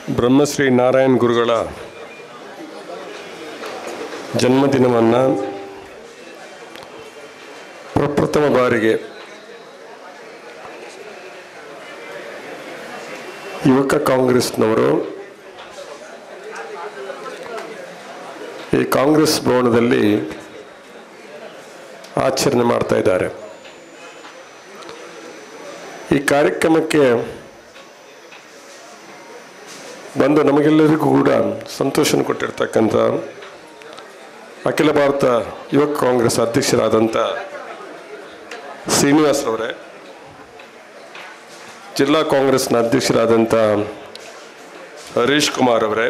ಬ್ರಹ್ಮಶ್ರೀ ನಾರಾಯಣ್ ಗುರುಗಳ ಜನ್ಮದಿನವನ್ನು ಪ್ರಪ್ರಥಮ ಬಾರಿಗೆ ಯುವಕ ಕಾಂಗ್ರೆಸ್ನವರು ಈ ಕಾಂಗ್ರೆಸ್ ಭವನದಲ್ಲಿ ಆಚರಣೆ ಮಾಡ್ತಾ ಇದ್ದಾರೆ ಈ ಕಾರ್ಯಕ್ರಮಕ್ಕೆ ಬಂದು ನಮಗೆಲ್ಲರಿಗೂ ಕೂಡ ಸಂತೋಷನ ಕೊಟ್ಟಿರ್ತಕ್ಕಂಥ ಅಖಿಲ ಭಾರತ ಯುವಕ ಕಾಂಗ್ರೆಸ್ ಅಧ್ಯಕ್ಷರಾದಂಥ ಶ್ರೀನಿವಾಸ್ರವರೇ ಜಿಲ್ಲಾ ಕಾಂಗ್ರೆಸ್ನ ಅಧ್ಯಕ್ಷರಾದಂಥ ಹರೀಶ್ ಕುಮಾರ್ ಅವರೇ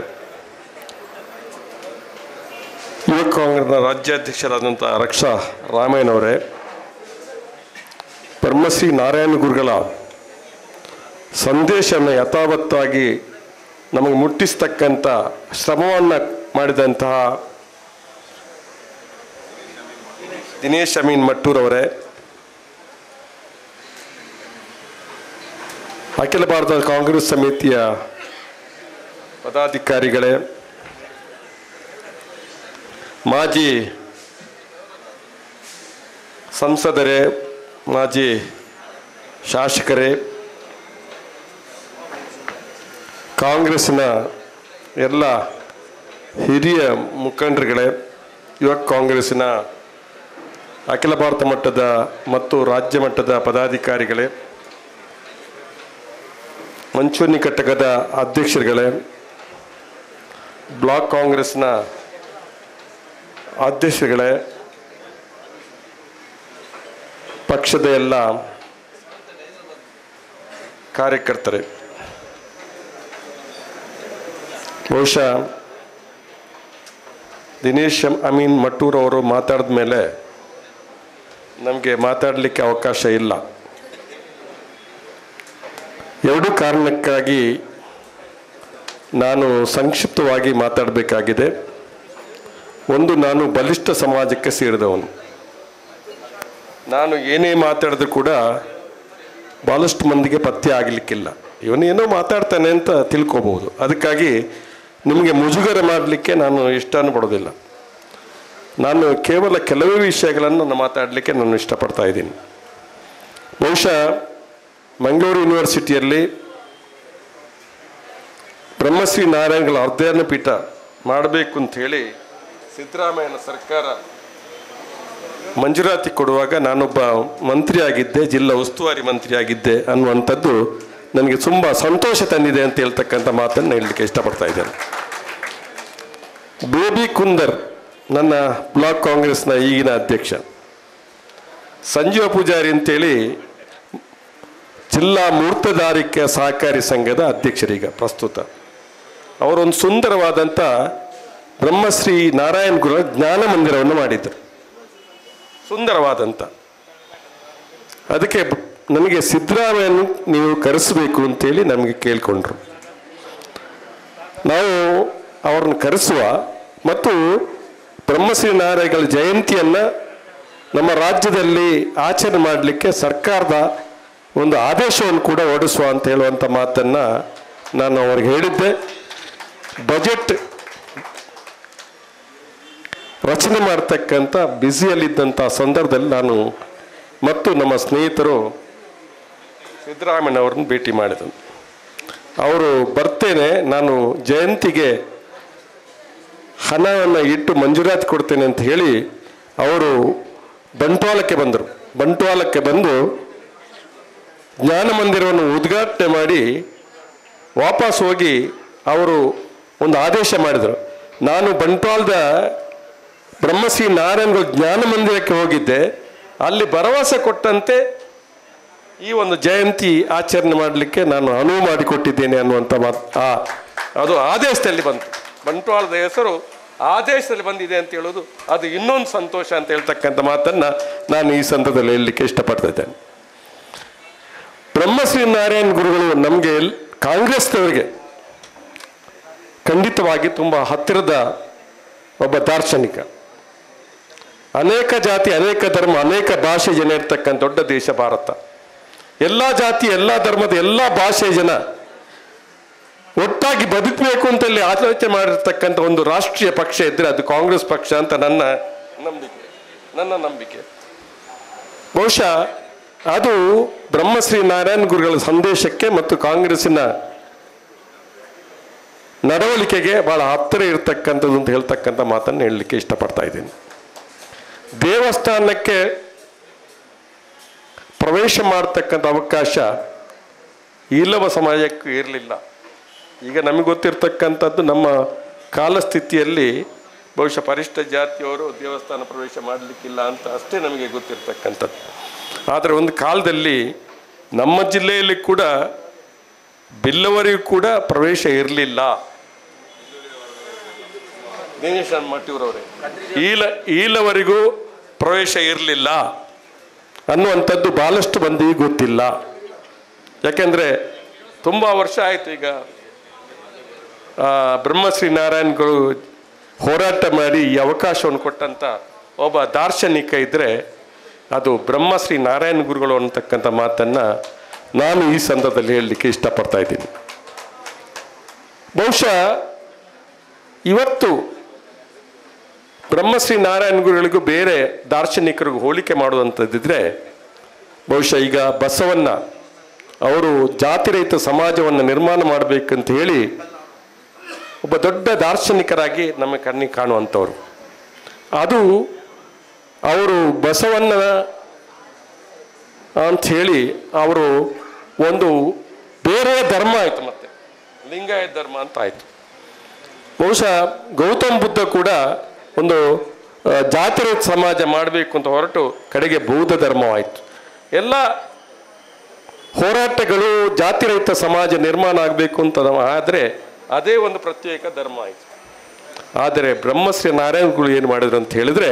ಯುವಕ ಕಾಂಗ್ರೆಸ್ನ ರಾಜ್ಯಾಧ್ಯಕ್ಷರಾದಂಥ ರಕ್ಷಾ ರಾಮಯ್ಯನವರೇ ಬ್ರಹ್ಮಶ್ರೀ ನಾರಾಯಣ ಗುರುಗಳ ಸಂದೇಶವನ್ನು ಯಥಾವತ್ತಾಗಿ ನಮಗೆ ಮುಟ್ಟಿಸ್ತಕ್ಕಂಥ ಶ್ರಮವನ್ನು ಮಾಡಿದಂತಹ ದಿನೇಶ್ ಅಮೀನ್ ಮಟ್ಟೂರವರೇ ಅಖಿಲ ಭಾರತ ಕಾಂಗ್ರೆಸ್ ಸಮಿತಿಯ ಪದಾಧಿಕಾರಿಗಳೇ ಮಾಜಿ ಸಂಸದರೇ ಮಾಜಿ ಶಾಸಕರೇ ಕಾಂಗ್ರೆಸ್ಸಿನ ಎಲ್ಲ ಹಿರಿಯ ಮುಖಂಡರುಗಳೇ ಯುವಕ ಕಾಂಗ್ರೆಸ್ಸಿನ ಅಖಿಲ ಭಾರತ ಮಟ್ಟದ ಮತ್ತು ರಾಜ್ಯ ಮಟ್ಟದ ಪದಾಧಿಕಾರಿಗಳೇ ಮಂಚೂನಿ ಘಟಕದ ಅಧ್ಯಕ್ಷರುಗಳೇ ಬ್ಲಾಕ್ ಕಾಂಗ್ರೆಸ್ನ ಅಧ್ಯಕ್ಷರುಗಳೇ ಪಕ್ಷದ ಎಲ್ಲ ಕಾರ್ಯಕರ್ತರೇ ಬಹುಶಃ ದಿನೇಶ್ ಅಮೀನ್ ಮಟ್ಟೂರ್ ಅವರು ಮಾತಾಡಿದ ಮೇಲೆ ನಮಗೆ ಮಾತಾಡಲಿಕ್ಕೆ ಅವಕಾಶ ಇಲ್ಲ ಎರಡು ಕಾರಣಕ್ಕಾಗಿ ನಾನು ಸಂಕ್ಷಿಪ್ತವಾಗಿ ಮಾತಾಡಬೇಕಾಗಿದೆ ಒಂದು ನಾನು ಬಲಿಷ್ಠ ಸಮಾಜಕ್ಕೆ ಸೇರಿದವನು ನಾನು ಏನೇ ಮಾತಾಡಿದ್ರು ಕೂಡ ಭಾಳಷ್ಟು ಮಂದಿಗೆ ಪಥ್ಯ ಆಗಲಿಕ್ಕಿಲ್ಲ ಇವನು ಏನೋ ಮಾತಾಡ್ತಾನೆ ಅಂತ ತಿಳ್ಕೊಬೋದು ಅದಕ್ಕಾಗಿ ನಿಮಗೆ ಮುಜುಗರ ಮಾಡಲಿಕ್ಕೆ ನಾನು ಇಷ್ಟನೂ ಪಡೋದಿಲ್ಲ ನಾನು ಕೇವಲ ಕೆಲವೇ ವಿಷಯಗಳನ್ನು ನಾನು ಮಾತಾಡಲಿಕ್ಕೆ ನಾನು ಇಷ್ಟಪಡ್ತಾ ಇದ್ದೀನಿ ಬಹುಶಃ ಮಂಗಳೂರು ಯೂನಿವರ್ಸಿಟಿಯಲ್ಲಿ ಬ್ರಹ್ಮಶ್ರೀ ನಾರಾಯಣಗಳ ಅಧ್ಯಯನ ಪೀಠ ಮಾಡಬೇಕು ಅಂಥೇಳಿ ಸಿದ್ದರಾಮಯ್ಯನ ಸರ್ಕಾರ ಮಂಜೂರಾತಿ ಕೊಡುವಾಗ ನಾನೊಬ್ಬ ಮಂತ್ರಿ ಆಗಿದ್ದೆ ಜಿಲ್ಲಾ ಉಸ್ತುವಾರಿ ಮಂತ್ರಿ ಆಗಿದ್ದೆ ಅನ್ನುವಂಥದ್ದು ನನಗೆ ತುಂಬ ಸಂತೋಷ ತಂದಿದೆ ಅಂತ ಹೇಳ್ತಕ್ಕಂಥ ಮಾತನ್ನು ಹೇಳಲಿಕ್ಕೆ ಇಷ್ಟಪಡ್ತಾ ಇದ್ದೇನೆ ಬೇಬಿ ಕುಂದರ್ ನನ್ನ ಬ್ಲಾಕ್ ಕಾಂಗ್ರೆಸ್ನ ಈಗಿನ ಅಧ್ಯಕ್ಷ ಸಂಜೀವ ಪೂಜಾರಿ ಅಂತೇಳಿ ಜಿಲ್ಲಾ ಮೂರ್ತಧಾರಿಕೆ ಸಹಕಾರಿ ಸಂಘದ ಅಧ್ಯಕ್ಷರೀಗ ಪ್ರಸ್ತುತ ಅವರೊಂದು ಸುಂದರವಾದಂಥ ಬ್ರಹ್ಮಶ್ರೀ ನಾರಾಯಣ ಗುರು ಜ್ಞಾನ ಮಂದಿರವನ್ನು ಮಾಡಿದ್ದರು ಸುಂದರವಾದಂಥ ಅದಕ್ಕೆ ನನಗೆ ಸಿದ್ದರಾಮಯ್ಯನು ನೀವು ಕರೆಸಬೇಕು ಅಂತೇಳಿ ನಮಗೆ ಕೇಳಿಕೊಂಡ್ರು ನಾವು ಅವ್ರನ್ನ ಕರೆಸುವ ಮತ್ತು ಬ್ರಹ್ಮಶ್ರೀ ನಾರಾಯಣಗಳ ಜಯಂತಿಯನ್ನು ನಮ್ಮ ರಾಜ್ಯದಲ್ಲಿ ಆಚರಣೆ ಮಾಡಲಿಕ್ಕೆ ಸರ್ಕಾರದ ಒಂದು ಆದೇಶವನ್ನು ಕೂಡ ಹೊರಡಿಸುವ ಅಂತ ಹೇಳುವಂಥ ಮಾತನ್ನು ನಾನು ಅವ್ರಿಗೆ ಹೇಳಿದ್ದೆ ಬಜೆಟ್ ರಚನೆ ಮಾಡ್ತಕ್ಕಂಥ ಬ್ಯುಸಿಯಲ್ಲಿದ್ದಂಥ ಸಂದರ್ಭದಲ್ಲಿ ನಾನು ಮತ್ತು ನಮ್ಮ ಸ್ನೇಹಿತರು ಸಿದ್ದರಾಮಯ್ಯನವ್ರನ್ನ ಭೇಟಿ ಮಾಡಿದನು ಅವರು ಬರ್ತೇನೆ ನಾನು ಜಯಂತಿಗೆ ಹಣವನ್ನು ಇಟ್ಟು ಮಂಜೂರಾತಿ ಕೊಡ್ತೇನೆ ಅಂತ ಹೇಳಿ ಅವರು ಬಂಟ್ವಾಳಕ್ಕೆ ಬಂದರು ಬಂಟ್ವಾಳಕ್ಕೆ ಬಂದು ಜ್ಞಾನ ಮಂದಿರವನ್ನು ಉದ್ಘಾಟನೆ ಮಾಡಿ ವಾಪಸ್ ಹೋಗಿ ಅವರು ಒಂದು ಆದೇಶ ಮಾಡಿದರು ನಾನು ಬಂಟ್ವಾಳದ ಬ್ರಹ್ಮಶ್ರೀ ನಾರಾಯಣಗಳು ಜ್ಞಾನ ಮಂದಿರಕ್ಕೆ ಹೋಗಿದ್ದೆ ಅಲ್ಲಿ ಭರವಸೆ ಕೊಟ್ಟಂತೆ ಈ ಒಂದು ಜಯಂತಿ ಆಚರಣೆ ಮಾಡಲಿಕ್ಕೆ ನಾನು ಅನುವು ಮಾಡಿಕೊಟ್ಟಿದ್ದೇನೆ ಅನ್ನುವಂಥ ಮಾತು ಆ ಅದು ಆದೇಶದಲ್ಲಿ ಬಂತು ಬಂಟ್ವಾಳದ ಹೆಸರು ಆದೇಶದಲ್ಲಿ ಬಂದಿದೆ ಅಂತ ಹೇಳೋದು ಅದು ಇನ್ನೊಂದು ಸಂತೋಷ ಅಂತ ಹೇಳ್ತಕ್ಕಂಥ ಮಾತನ್ನು ನಾನು ಈ ಸಂದರ್ಭದಲ್ಲಿ ಹೇಳಲಿಕ್ಕೆ ಇಷ್ಟಪಡ್ತಾ ಇದ್ದೇನೆ ಬ್ರಹ್ಮಶ್ರೀ ನಾರಾಯಣ ಗುರುಗಳು ನಮಗೆ ಎಲ್- ಕಾಂಗ್ರೆಸ್ನವರಿಗೆ ಖಂಡಿತವಾಗಿ ತುಂಬ ಹತ್ತಿರದ ಒಬ್ಬ ದಾರ್ಶನಿಕ ಅನೇಕ ಜಾತಿ ಅನೇಕ ಧರ್ಮ ಅನೇಕ ಭಾಷೆ ಜನ ಇರ್ತಕ್ಕಂಥ ದೊಡ್ಡ ದೇಶ ಭಾರತ ಎಲ್ಲ ಜಾತಿ ಎಲ್ಲ ಧರ್ಮದ ಎಲ್ಲ ಭಾಷೆಯ ಜನ ಒಟ್ಟಾಗಿ ಬದುಕಬೇಕು ಅಂತಲ್ಲಿ ಆಲೋಚನೆ ಮಾಡಿರ್ತಕ್ಕಂಥ ಒಂದು ರಾಷ್ಟ್ರೀಯ ಪಕ್ಷ ಇದ್ದರೆ ಅದು ಕಾಂಗ್ರೆಸ್ ಪಕ್ಷ ಅಂತ ನನ್ನ ನಂಬಿಕೆ ನನ್ನ ನಂಬಿಕೆ ಬಹುಶಃ ಅದು ಬ್ರಹ್ಮಶ್ರೀ ನಾರಾಯಣ ಗುರುಗಳ ಸಂದೇಶಕ್ಕೆ ಮತ್ತು ಕಾಂಗ್ರೆಸ್ಸಿನ ನಡವಳಿಕೆಗೆ ಬಹಳ ಹತ್ತಿರ ಇರತಕ್ಕಂಥದ್ದು ಅಂತ ಹೇಳ್ತಕ್ಕಂಥ ಮಾತನ್ನು ಹೇಳಲಿಕ್ಕೆ ಇಷ್ಟಪಡ್ತಾ ಇದ್ದೀನಿ ದೇವಸ್ಥಾನಕ್ಕೆ ಪ್ರವೇಶ ಮಾಡತಕ್ಕಂಥ ಅವಕಾಶ ಇಲ್ಲವ ಸಮಾಜಕ್ಕೂ ಇರಲಿಲ್ಲ ಈಗ ನಮಗೆ ಗೊತ್ತಿರ್ತಕ್ಕಂಥದ್ದು ನಮ್ಮ ಕಾಲಸ್ಥಿತಿಯಲ್ಲಿ ಬಹುಶಃ ಪರಿಷ್ಠ ಜಾತಿಯವರು ದೇವಸ್ಥಾನ ಪ್ರವೇಶ ಮಾಡಲಿಕ್ಕಿಲ್ಲ ಅಂತ ಅಷ್ಟೇ ನಮಗೆ ಗೊತ್ತಿರ್ತಕ್ಕಂಥದ್ದು ಆದರೆ ಒಂದು ಕಾಲದಲ್ಲಿ ನಮ್ಮ ಜಿಲ್ಲೆಯಲ್ಲಿ ಕೂಡ ಬಿಲ್ಲವರಿಗೂ ಕೂಡ ಪ್ರವೇಶ ಇರಲಿಲ್ಲ ದಿನೇಶ್ ಮಟ್ಟಿಯವರವರೇ ಈಲ ಈಲವರೆಗೂ ಪ್ರವೇಶ ಇರಲಿಲ್ಲ ಅನ್ನುವಂಥದ್ದು ಭಾಳಷ್ಟು ಮಂದಿಗೆ ಗೊತ್ತಿಲ್ಲ ಯಾಕೆಂದರೆ ತುಂಬ ವರ್ಷ ಆಯಿತು ಈಗ ಆ, ಬ್ರಹ್ಮಶ್ರೀ ನಾರಾಯಣಗಳು ಹೋರಾಟ ಮಾಡಿ ಈ ಅವಕಾಶವನ್ನು ಕೊಟ್ಟಂಥ ಒಬ್ಬ ದಾರ್ಶನಿಕ ಇದ್ದರೆ ಅದು ಬ್ರಹ್ಮಶ್ರೀ ನಾರಾಯಣ ಗುರುಗಳು ಅಂತಕ್ಕಂಥ ಮಾತನ್ನು ನಾನು ಈ ಸಂದರ್ಭದಲ್ಲಿ ಹೇಳಲಿಕ್ಕೆ ಇಷ್ಟಪಡ್ತಾ ಇದ್ದೀನಿ ಬಹುಶಃ ಇವತ್ತು ಬ್ರಹ್ಮಶ್ರೀ ನಾರಾಯಣ ಗುರುಗಳಿಗೂ ಬೇರೆ ದಾರ್ಶನಿಕರಿಗೂ ಹೋಲಿಕೆ ಮಾಡುವಂಥದ್ದಿದ್ರೆ ಬಹುಶಃ ಈಗ ಬಸವಣ್ಣ ಅವರು ಜಾತಿರಹಿತ ಸಮಾಜವನ್ನು ನಿರ್ಮಾಣ ಮಾಡಬೇಕಂತ ಹೇಳಿ ಒಬ್ಬ ದೊಡ್ಡ ದಾರ್ಶನಿಕರಾಗಿ ನಮ್ಮ ಕಣ್ಣಿಗೆ ಕಾಣುವಂಥವ್ರು ಅದು ಅವರು ಬಸವಣ್ಣ ಅಂತ ಹೇಳಿ ಅವರು ಒಂದು ಬೇರೆ ಧರ್ಮ ಆಯಿತು ಮತ್ತೆ ಲಿಂಗಾಯತ ಧರ್ಮ ಅಂತ ಆಯಿತು ಬಹುಶಃ ಗೌತಮ್ ಬುದ್ಧ ಕೂಡ ಒಂದು ಆ, ಜಾತಿರಹಿತ ಸಮಾಜ ಮಾಡಬೇಕು ಅಂತ ಹೊರಟು ಕಡೆಗೆ ಬೌದ್ಧ ಧರ್ಮವಾಯಿತು ಎಲ್ಲ ಹೋರಾಟಗಳು ಜಾತಿರಹಿತ ಸಮಾಜ ನಿರ್ಮಾಣ ಆಗಬೇಕು ಅಂತ ಆದರೆ ಅದೇ ಒಂದು ಪ್ರತ್ಯೇಕ ಧರ್ಮ ಆಯಿತು ಆದರೆ ಬ್ರಹ್ಮಶ್ರೀ ನಾರಾಯಣಗಳು ಏನು ಮಾಡಿದ್ರು ಅಂತ ಹೇಳಿದ್ರೆ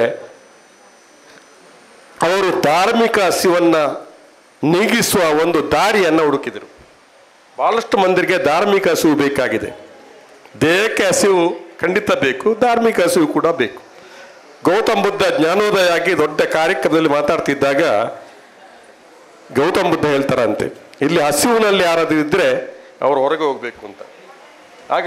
ಅವರು ಧಾರ್ಮಿಕ ಹಸಿವನ್ನು ನೀಗಿಸುವ ಒಂದು ದಾರಿಯನ್ನು ಹುಡುಕಿದರು ಬಹಳಷ್ಟು ಮಂದಿಗೆ ಧಾರ್ಮಿಕ ಹಸಿವು ಬೇಕಾಗಿದೆ ದೇಹಕ್ಕೆ ಹಸಿವು ಖಂಡಿತ ಬೇಕು ಧಾರ್ಮಿಕ ಹಸಿವು ಕೂಡ ಬೇಕು ಗೌತಮ್ ಬುದ್ಧ ಜ್ಞಾನೋದಯ ಆಗಿ ದೊಡ್ಡ ಕಾರ್ಯಕ್ರಮದಲ್ಲಿ ಮಾತಾಡ್ತಿದ್ದಾಗ ಗೌತಮ್ ಬುದ್ಧ ಹೇಳ್ತಾರಂತೆ ಇಲ್ಲಿ ಹಸಿವಿನಲ್ಲಿ ಯಾರಾದ್ರೂ ಇದ್ರೆ ಅವರು ಹೊರಗೆ ಹೋಗ್ಬೇಕು ಅಂತ ಆಗ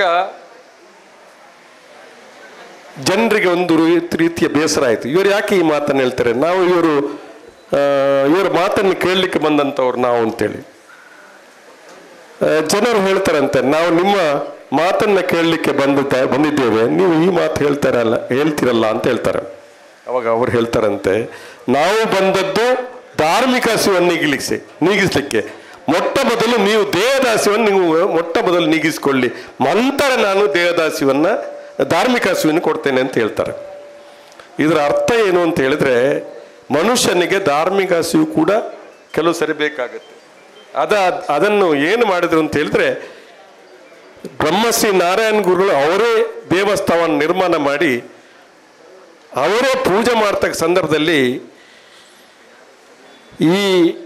ಜನರಿಗೆ ಒಂದು ರೀ- ರೀತಿಯ ಬೇಸರ ಆಯಿತು ಇವರು ಯಾಕೆ ಈ ಮಾತನ್ನು ಹೇಳ್ತಾರೆ ನಾವು ಇವರು ಆ, ಇವರ ಮಾತನ್ನು ಕೇಳಲಿಕ್ಕೆ ಬಂದಂಥವ್ರು ನಾವು ಅಂತೇಳಿ ಆ, ಜನರು ಹೇಳ್ತಾರಂತೆ ನಾವು ನಿಮ್ಮ ಮಾತನ್ನ ಕೇಳಲಿಕ್ಕೆ ಬಂದ ಬಂದಿದ್ದೇವೆ ನೀವು ಈ ಮಾತು ಹೇಳ್ತಾರಲ್ಲ ಹೇಳ್ತಿರಲ್ಲ ಅಂತ ಹೇಳ್ತಾರೆ ಅವಾಗ ಅವ್ರು ಹೇಳ್ತಾರಂತೆ ನಾವು ಬಂದದ್ದು ಧಾರ್ಮಿಕ ಹಸಿವನ್ನು ನೀಗಿಲಿಕ್ಕೆ ನೀಗಿಸ್ಲಿಕ್ಕೆ ಮೊಟ್ಟ ಮೊದಲು ನೀವು ದೇಹದಾಸ್ಯವನ್ನು ನೀವು ಮೊಟ್ಟ ಮೊದಲು ನೀಗಿಸಿಕೊಳ್ಳಿ ನಂತರ ನಾನು ದೇಹದಾಸ್ಯವನ್ನು ಧಾರ್ಮಿಕ ಹಸಿವನ್ನು ಕೊಡ್ತೇನೆ ಅಂತ ಹೇಳ್ತಾರೆ ಇದರ ಅರ್ಥ ಏನು ಅಂತ ಹೇಳಿದ್ರೆ ಮನುಷ್ಯನಿಗೆ ಧಾರ್ಮಿಕ ಹಸಿವು ಕೂಡ ಕೆಲವು ಸರಿ ಬೇಕಾಗುತ್ತೆ ಅದ ಅದನ್ನು ಏನು ಮಾಡಿದ್ರು ಅಂತ ಹೇಳಿದ್ರೆ ಬ್ರಹ್ಮಶ್ರೀ ನಾರಾಯಣ ಗುರುಗಳು ಅವರೇ ದೇವಸ್ಥಾನವನ್ನು ನಿರ್ಮಾಣ ಮಾಡಿ ಅವರೇ ಪೂಜೆ ಮಾಡ್ತಕ್ಕ ಸಂದರ್ಭದಲ್ಲಿ ಈ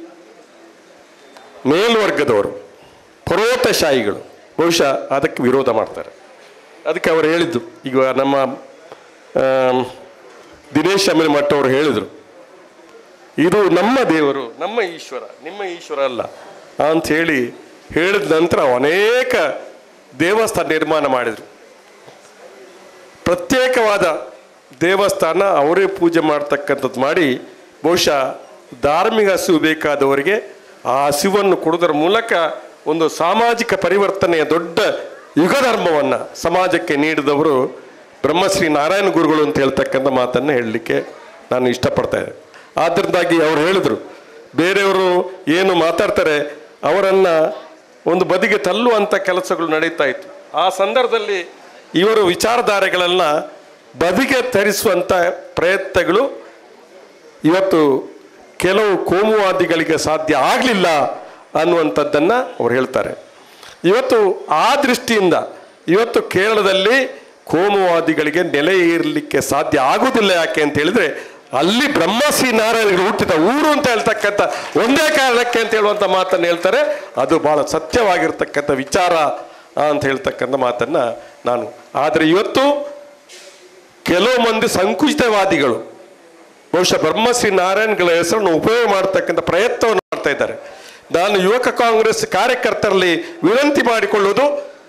ಮೇಲ್ವರ್ಗದವರು ಪರ್ವತಶಾಹಿಗಳು ಬಹುಶಃ ಅದಕ್ಕೆ ವಿರೋಧ ಮಾಡ್ತಾರೆ ಅದಕ್ಕೆ ಅವರು ಹೇಳಿದ್ದು ಈಗ ನಮ್ಮ ಆಮ್, ದಿನೇಶ್ ಅಮೀರ್ ಮಠ ಅವರು ಹೇಳಿದರು ಇದು ನಮ್ಮ ದೇವರು ನಮ್ಮ ಈಶ್ವರ ನಿಮ್ಮ ಈಶ್ವರ ಅಲ್ಲ ಅಂತ ಹೇಳಿ ಹೇಳಿದ ನಂತರ ಅನೇಕ ದೇವಸ್ಥಾನ ನಿರ್ಮಾಣ ಮಾಡಿದರು ಪ್ರತ್ಯೇಕವಾದ ದೇವಸ್ಥಾನ ಅವರೇ ಪೂಜೆ ಮಾಡ್ತಕ್ಕಂಥದ್ದು ಮಾಡಿ ಬಹುಶಃ ಧಾರ್ಮಿಕ ಹಸಿವು ಬೇಕಾದವರಿಗೆ ಆ ಹಸಿವನ್ನು ಕೊಡೋದರ ಮೂಲಕ ಒಂದು ಸಾಮಾಜಿಕ ಪರಿವರ್ತನೆಯ ದೊಡ್ಡ ಯುಗ ಧರ್ಮವನ್ನು ಸಮಾಜಕ್ಕೆ ನೀಡಿದವರು ಬ್ರಹ್ಮಶ್ರೀ ನಾರಾಯಣ ಗುರುಗಳು ಅಂತ ಹೇಳ್ತಕ್ಕಂಥ ಮಾತನ್ನು ಹೇಳಲಿಕ್ಕೆ ನಾನು ಇಷ್ಟಪಡ್ತಾ ಇದ್ದೆ ಆದ್ದರಿಂದಾಗಿ ಅವ್ರು ಹೇಳಿದರು ಬೇರೆಯವರು ಏನು ಮಾತಾಡ್ತಾರೆ ಅವರನ್ನು ಒಂದು ಬದಿಗೆ ತಳ್ಳುವಂಥ ಕೆಲಸಗಳು ನಡೀತಾ ಇತ್ತು ಆ ಸಂದರ್ಭದಲ್ಲಿ ಇವರು ವಿಚಾರಧಾರೆಗಳೆಲ್ಲ ಬದಿಗೆ ತರಿಸುವಂಥ ಪ್ರಯತ್ನಗಳು ಇವತ್ತು ಕೆಲವು ಕೋಮುವಾದಿಗಳಿಗೆ ಸಾಧ್ಯ ಆಗಲಿಲ್ಲ ಅನ್ನುವಂಥದ್ದನ್ನು ಅವ್ರು ಹೇಳ್ತಾರೆ ಇವತ್ತು ಆ ದೃಷ್ಟಿಯಿಂದ ಇವತ್ತು ಕೇರಳದಲ್ಲಿ ಕೋಮುವಾದಿಗಳಿಗೆ ನೆಲೆ ಇರಲಿಕ್ಕೆ ಸಾಧ್ಯ ಆಗುವುದಿಲ್ಲ ಯಾಕೆ ಅಂತ ಹೇಳಿದ್ರೆ ಅಲ್ಲಿ ಬ್ರಹ್ಮಶ್ರೀ ನಾರಾಯಣಗಳು ಹುಟ್ಟಿದ ಊರು ಅಂತ ಹೇಳ್ತಕ್ಕಂಥ ಒಂದೇ ಕಾರಣಕ್ಕೆ ಅಂತ ಹೇಳುವಂಥ ಮಾತನ್ನು ಹೇಳ್ತಾರೆ ಅದು ಬಹಳ ಸತ್ಯವಾಗಿರ್ತಕ್ಕಂಥ ವಿಚಾರ ಅಂತ ಹೇಳ್ತಕ್ಕಂಥ ಮಾತನ್ನು ನಾನು ಆದರೆ ಇವತ್ತು ಕೆಲವು ಮಂದಿ ಸಂಕುಚಿತವಾದಿಗಳು ಬಹುಶಃ ಬ್ರಹ್ಮಶ್ರೀ ನಾರಾಯಣಗಳ ಹೆಸರನ್ನು ಉಪಯೋಗ ಮಾಡ್ತಕ್ಕಂಥ ಪ್ರಯತ್ನವನ್ನು ಮಾಡ್ತಾ ಇದ್ದಾರೆ ನಾನು ಯುವಕ ಕಾಂಗ್ರೆಸ್ ಕಾರ್ಯಕರ್ತರಲ್ಲಿ ವಿನಂತಿ ಮಾಡಿಕೊಳ್ಳುವುದು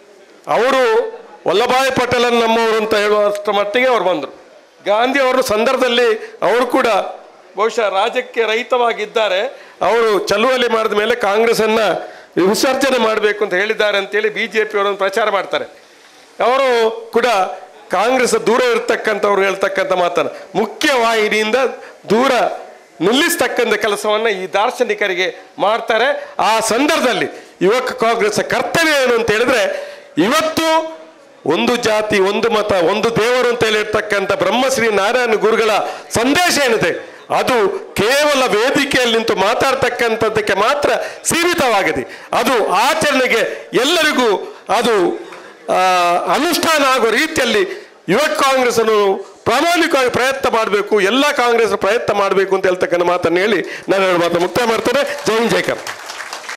ಅವರು ವಲ್ಲಭಾಯ್ ಪಟೇಲನ್ ನಮ್ಮವರು ಅಂತ ಹೇಳುವಷ್ಟರ ಮಟ್ಟಿಗೆ ಅವ್ರು ಬಂದರು ಗಾಂಧಿ ಅವರ ಸಂದರ್ಭದಲ್ಲಿ ಅವರು ಕೂಡ ಬಹುಶಃ ರಾಜ್ಯಕ್ಕೆ ರಹಿತವಾಗಿದ್ದಾರೆ ಅವರು ಚಳುವಳಿ ಮಾಡಿದ ಮೇಲೆ ಕಾಂಗ್ರೆಸ್ಸನ್ನು ವಿಸರ್ಜನೆ ಮಾಡಬೇಕು ಅಂತ ಹೇಳಿದ್ದಾರೆ ಅಂತೇಳಿ ಬಿ ಜೆ ಪಿಯವರನ್ನು ಪ್ರಚಾರ ಮಾಡ್ತಾರೆ ಅವರು ಕೂಡ ಕಾಂಗ್ರೆಸ್ ದೂರ ಇರ್ತಕ್ಕಂಥವ್ರು ಹೇಳ್ತಕ್ಕಂಥ ಮಾತನ್ನು ಮುಖ್ಯ ವಾಹಿನಿಯಿಂದ ದೂರ ನಿಲ್ಲಿಸ್ತಕ್ಕಂಥ ಕೆಲಸವನ್ನು ಈ ದಾರ್ಶನಿಕರಿಗೆ ಮಾಡ್ತಾರೆ ಆ ಸಂದರ್ಭದಲ್ಲಿ ಯುವಕ ಕಾಂಗ್ರೆಸ್ ಕರ್ತವ್ಯ ಏನು ಅಂತ ಹೇಳಿದ್ರೆ ಇವತ್ತು ಒಂದು ಜಾತಿ ಒಂದು ಮತ ಒಂದು ದೇವರು ಅಂತ ಹೇಳಿರ್ತಕ್ಕಂಥ ಬ್ರಹ್ಮಶ್ರೀ ನಾರಾಯಣ ಗುರುಗಳ ಸಂದೇಶ ಏನಿದೆ ಅದು ಕೇವಲ ವೇದಿಕೆಯಲ್ಲಿ ನಿಂತು ಮಾತಾಡ್ತಕ್ಕಂಥದ್ದಕ್ಕೆ ಮಾತ್ರ ಸೀಮಿತವಾಗಿದೆ ಅದು ಆಚರಣೆಗೆ ಎಲ್ಲರಿಗೂ ಅದು ಆ, ಅನುಷ್ಠಾನ ಆಗೋ ರೀತಿಯಲ್ಲಿ ಯುವ ಕಾಂಗ್ರೆಸ್ ಅನ್ನು ಪ್ರಾಮಾಣಿಕವಾಗಿ ಪ್ರಯತ್ನ ಮಾಡಬೇಕು ಎಲ್ಲ ಕಾಂಗ್ರೆಸ್ ಪ್ರಯತ್ನ ಮಾಡಬೇಕು ಅಂತ ಹೇಳ್ತಕ್ಕಂಥ ಮಾತನ್ನು ಹೇಳಿ ನಾನು ಎರಡು ಮಾತು ಮುಕ್ತಾಯ ಮಾಡ್ತೇನೆ ಜೈ ಹಿಂದ್ ಜೈ ಕರ್ನಾಟಕ